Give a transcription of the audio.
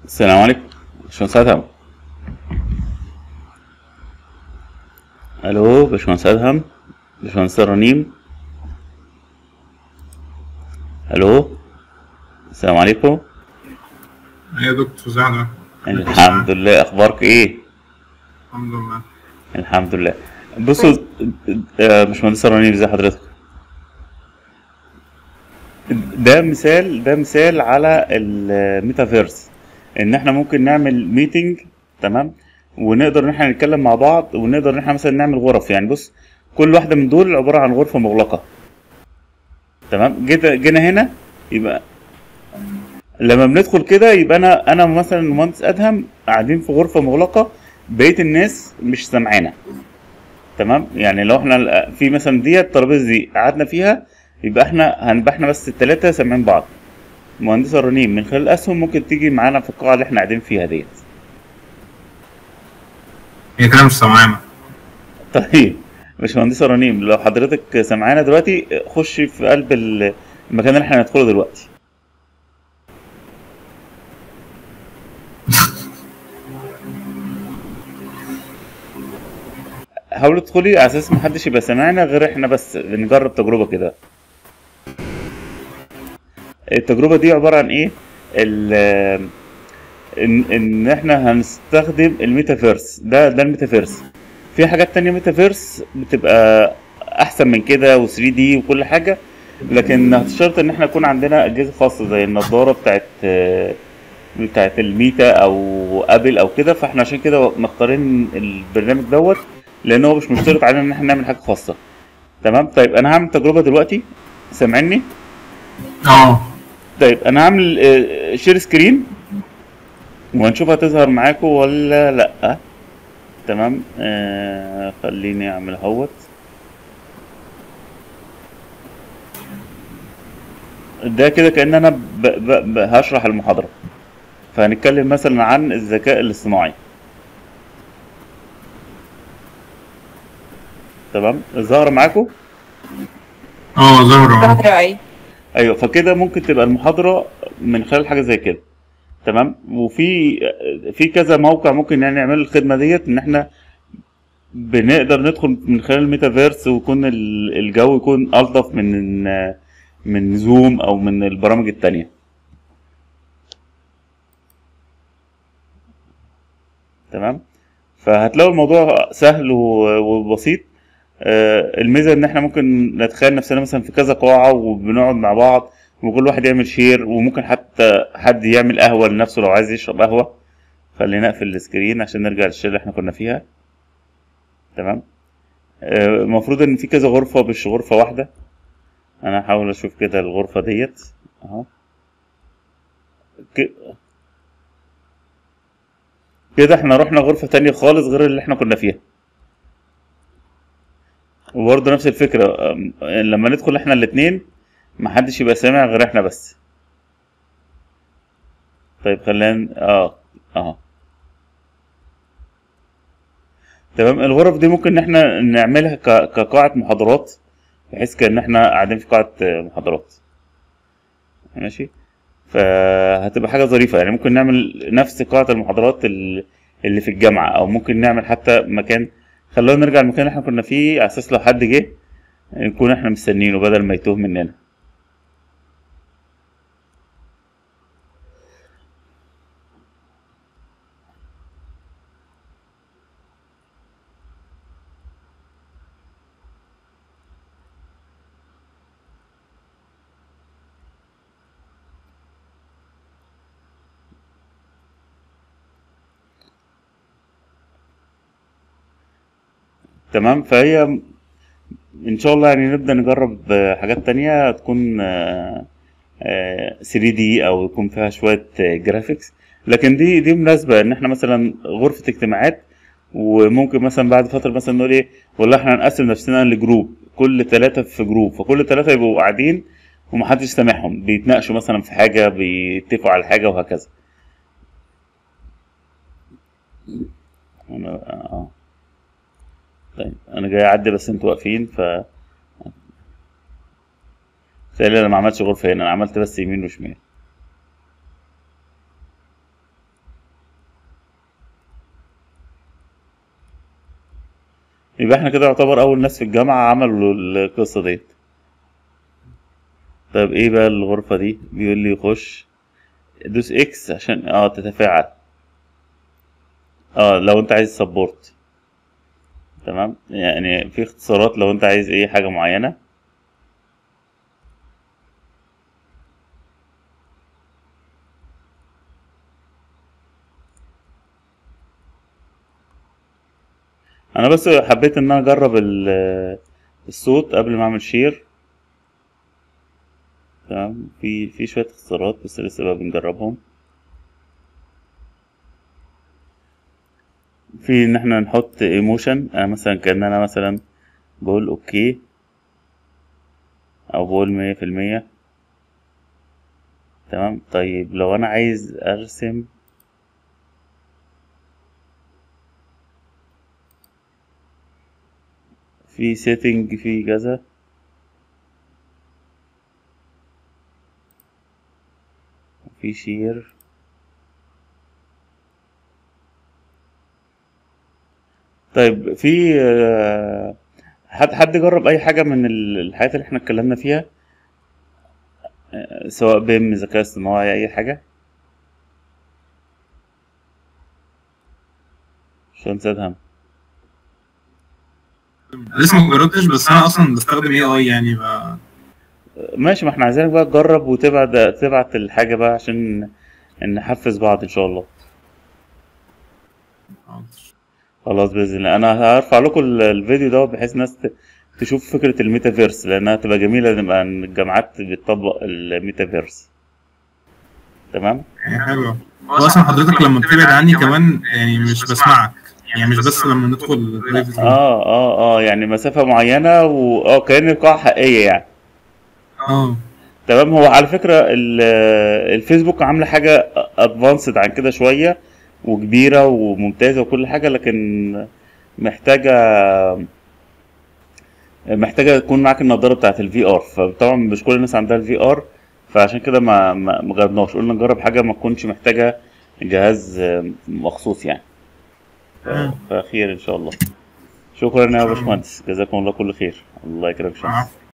السلام عليكم باشمهندس ادهم الو باشمهندس ادهم باشمهندس رنيم الو السلام عليكم يا دكتور زهرة الحمد لله اخبارك ايه الحمد لله الحمد لله بصوا آه، باشمهندس رنيم ازي حضرتك ده مثال ده مثال على الميتافيرس ان احنا ممكن نعمل ميتنج تمام ونقدر ان احنا نتكلم مع بعض ونقدر ان احنا مثلا نعمل غرف يعني بص كل واحده من دول عباره عن غرفه مغلقه تمام جيت جينا هنا يبقى لما بندخل كده يبقى انا انا مثلا مهندس ادهم قاعدين في غرفه مغلقه بقيه الناس مش سامعانا تمام يعني لو احنا في مثلا دي الترابيزه دي قعدنا فيها يبقى احنا هنبقى احنا بس التلاتة سامعين بعض مهندسة رنيم من خلال الأسهم ممكن تيجي معانا في القاعة اللي احنا قاعدين فيها ديت هي كده مش سامعانا طيب باشمهندسة رنيم لو حضرتك سامعانا دلوقتي خشي في قلب ال- المكان اللي احنا هندخله دلوقتي حاولي تدخلي على اساس محدش يبقى سامعنا غير احنا بس بنجرب تجربة كده التجربة دي عبارة عن ايه ال ان ان احنا هنستخدم الميتافيرس ده ده الميتافيرس في حاجات تانية ميتافيرس بتبقى احسن من كده و3 دي وكل حاجة لكن هتشترط ان احنا يكون عندنا اجهزة خاصة زي النضارة بتاعت آه، بتاعت الميتا او ابل او كده فاحنا عشان كده مختارين البرنامج دوت لان هو مش مشترط علينا ان احنا نعمل حاجة خاصة تمام طيب انا هعمل تجربة دلوقتي سامعني اه طيب انا هعمل آه، شير سكرين وهنشوف هتظهر معاكم ولا لا تمام آه خليني اعمل اهوت ده كده كأن انا ب... ب... ب... هشرح المحاضرة فهنتكلم مثلا عن الذكاء الاصطناعي تمام ظهر معاكم اه زهرة ظهر اي ايوه فكده ممكن تبقى المحاضره من خلال حاجه زي كده تمام وفي في كذا موقع ممكن يعني نعمل الخدمه ديت ان احنا بنقدر ندخل من خلال الميتافيرس ويكون ال- الجو يكون الطف من من زوم او من البرامج التانية تمام فهتلاقوا الموضوع سهل و- وبسيط آه، الميزه ان احنا ممكن نتخيل نفسنا مثلا في كذا قاعه وبنقعد مع بعض وكل واحد يعمل شير وممكن حتى حد يعمل قهوه لنفسه لو عايز يشرب قهوه خلينا نقفل السكرين عشان نرجع للشير اللي احنا كنا فيها تمام آه، المفروض ان في كذا غرفه مش غرفه واحده انا هحاول اشوف كده الغرفه ديت اهو ك- كده احنا رحنا غرفه تانية خالص غير اللي احنا كنا فيها وبرضه نفس الفكرة أم، لما ندخل احنا الاتنين محدش يبقى سامع غير احنا بس طيب خلينا اه اه تمام الغرف دي ممكن ان احنا نعملها ك- كقاعة محاضرات بحيث كأن احنا قاعدين في قاعة آه، محاضرات ماشي فهتبقى حاجة ظريفة يعني ممكن نعمل نفس قاعة المحاضرات ال- اللي في الجامعة أو ممكن نعمل حتى مكان خلونا نرجع المكان اللي احنا كنا فيه على أساس لو حد جه نكون احنا مستنيينه بدل ما يتوه مننا تمام فهي ان شاء الله يعني نبدأ نجرب آه، حاجات تانية تكون آه، آه، 3D او يكون فيها شوية جرافيكس لكن دي دي مناسبة ان احنا مثلا غرفة اجتماعات وممكن مثلا بعد فترة مثلا نقول ايه والله احنا هنقسم نفسنا لجروب كل ثلاثة في جروب فكل ثلاثة يبقوا قاعدين ومحدش سامعهم بيتناقشوا مثلا في حاجة بيتفقوا على حاجة وهكذا انا اه طيب انا جاي اعدي بس انتوا واقفين ف تقريبا انا ما عملتش غرفة هنا انا عملت بس يمين وشمال يبقى احنا كده يعتبر اول ناس في الجامعة عملوا القصة ديت طيب ايه بقى الغرفة دي بيقول لي خش دوس اكس عشان اه تتفاعل اه لو انت عايز سبورت تمام يعني في اختصارات لو انت عايز ايه حاجة معينة انا بس حبيت ان انا اجرب ال- الصوت قبل ما اعمل شير تمام في في شوية اختصارات بس لسه بقى بنجربهم في ان احنا نحط ايموشن انا مثلا كأن انا مثلا بقول اوكي او بقول مية في المية تمام طيب لو انا عايز ارسم في سيتنج في كذا في شير طيب في آه، حد حد جرب اي حاجه من ال- الحاجات اللي احنا اتكلمنا فيها آه، سواء بيم ذكاء اصطناعي اي حاجه باشمهندس ادهم لسه ما جربتش بس انا اصلا بستخدم اي اي يعني بقى ماشي ما احنا عايزينك بقى تجرب وتبعت تبعت الحاجه بقى عشان نحفز بعض ان شاء الله خلاص باذن الله انا هرفع لكم ال- الفيديو ده بحيث الناس ت- تشوف فكره الميتافيرس لانها تبقى جميله نبقى إن الجامعات بتطبق الميتافيرس تمام يعني حلو واصلا حضرتك لما بتبعد عني كمان يعني مش بسمعك يعني مش بس لما ندخل برايفت اه اه اه يعني مسافه معينه واه كأن القاعه حقيقيه يعني اه تمام هو على فكره ال- الفيسبوك عامله حاجه ادفانسد عن كده شويه وكبيره وممتازه وكل حاجه لكن محتاجه محتاجه تكون معاك النضاره بتاعت الفي ار فطبعا مش كل الناس عندها الفي ار فعشان كده ما ما ما جربناش قلنا نجرب حاجه ما تكونش محتاجه جهاز مخصوص يعني ف- مم. فخير ان شاء الله شكرا يا باشمهندس جزاكم الله كل خير الله يكرمك شكرا عفوا.